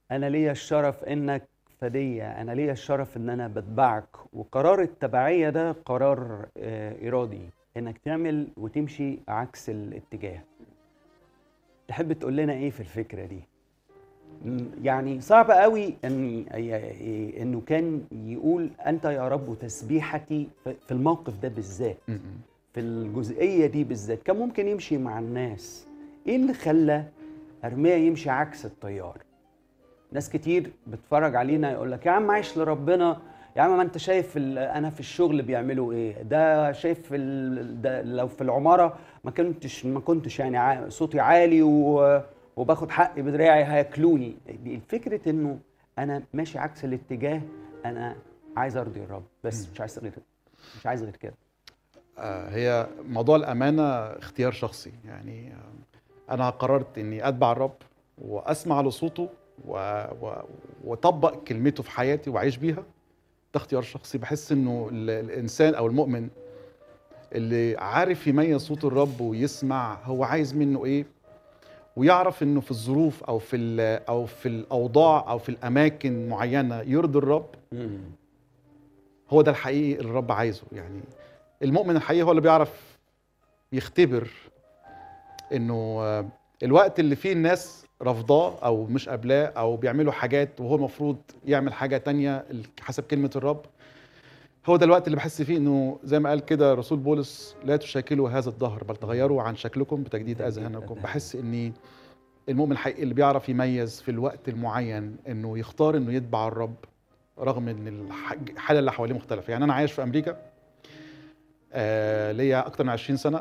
أنا ليا الشرف إنك فديّة، أنا ليا الشرف إن أنا باتبعك، وقرار التبعية ده قرار آآ إرادي، إنك تعمل وتمشي عكس الاتجاه. تحب تقول لنا إيه في الفكرة دي؟ إمم، يعني صعب أوي إن ي إنه كان يقول أنت يا رب تسبيحتي ف في الموقف ده بالذات، إمم، إمم. في الجزئية دي بالذات، كان ممكن يمشي مع الناس، إيه اللي خلّى أرميا يمشي عكس التيار؟ ناس كتير بتتفرج علينا يقول لك يا عم عايش لربنا، يا عم ما أنت شايف ال أنا في الشغل بيعملوا إيه، ده شايف ال ده لو في العمارة ما كنتش ما كنتش يعني ع صوتي عالي و وباخد حقي بدراعي هياكلوني، دي فكرة إنه أنا ماشي عكس الاتجاه، أنا عايز أرضي الرب، بس إمم. مش عايز غير مش عايز غير كده. آآ هي موضوع الأمانة اختيار شخصي، يعني أنا قررت إني أتبع الرب وأسمع لصوته و و وأطبّق كلمته في حياتي وأعيش بيها، ده اختيار شخصي، باحس إنه ال الإنسان أو المؤمن اللي عارف يميّز صوت الرب ويسمع هو عايز منه إيه، ويعرف إنه في الظروف أو في ال أو في الأوضاع أو في الأماكن معيّنة يرضي الرب، إمم. هو ده الحقيقي اللي الرب عايزه، يعني المؤمن الحقيقي هو اللي بيعرف يختبر إنه الوقت اللي فيه الناس رافضاه أو مش قابلاه أو بيعملوا حاجات وهو المفروض يعمل حاجة تانية ال حسب كلمة الرب، هو ده الوقت اللي باحس فيه إنه زي ما قال كده الرسول بولس: "لا تشاكلوا هذا الدهر بل تغيّروا عن شكلكم بتجديد أذهانكم." باحس إني المؤمن الحقيقي اللي بيعرف يميّز في الوقت المعيّن إنه يختار إنه يتبع الرب رغم إن الح الحالة اللي حواليه مختلفة، يعني أنا عايش في أمريكا آآ ليّا أكتر من 20 سنة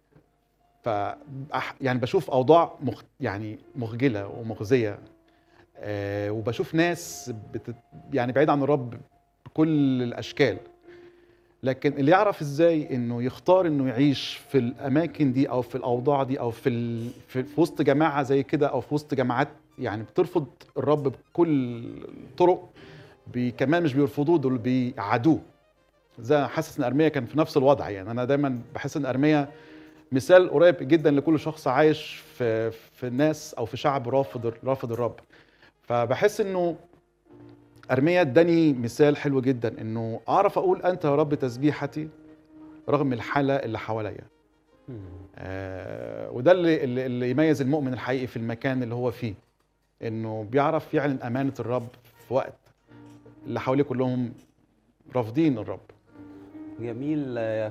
فأح يعني باشوف أوضاع مخ يعني مخجلة ومخزية آآ وباشوف ناس بتت يعني بعيدة عن الرب بكل الأشكال، لكن اللي يعرف إزاي إنه يختار إنه يعيش في الأماكن دي أو في الأوضاع دي أو في ال في في وسط جماعة زي كده أو في وسط جماعات يعني بترفض الرب بكل الطرق، بي كمان مش بيرفضوه دول بيعادوه، زي حاسس إن أرميا كان في نفس الوضع، يعني أنا دايمًا باحس إن أرميا مثال قريب جدًا لكل شخص عايش في في ناس أو في شعب رافض ال رافض الرب، فباحس إنه أرميا ادّاني مثال حلو جدًا إنه أعرف أقول أنت يا رب تسبيحتي رغم الحالة اللي حواليّا. إمم. آآ وده اللي اللي اللي يميّز المؤمن الحقيقي في المكان اللي هو فيه، إنه بيعرف يعلن أمانة الرب في وقت اللي حواليه كلّهم رافضين الرب. جميل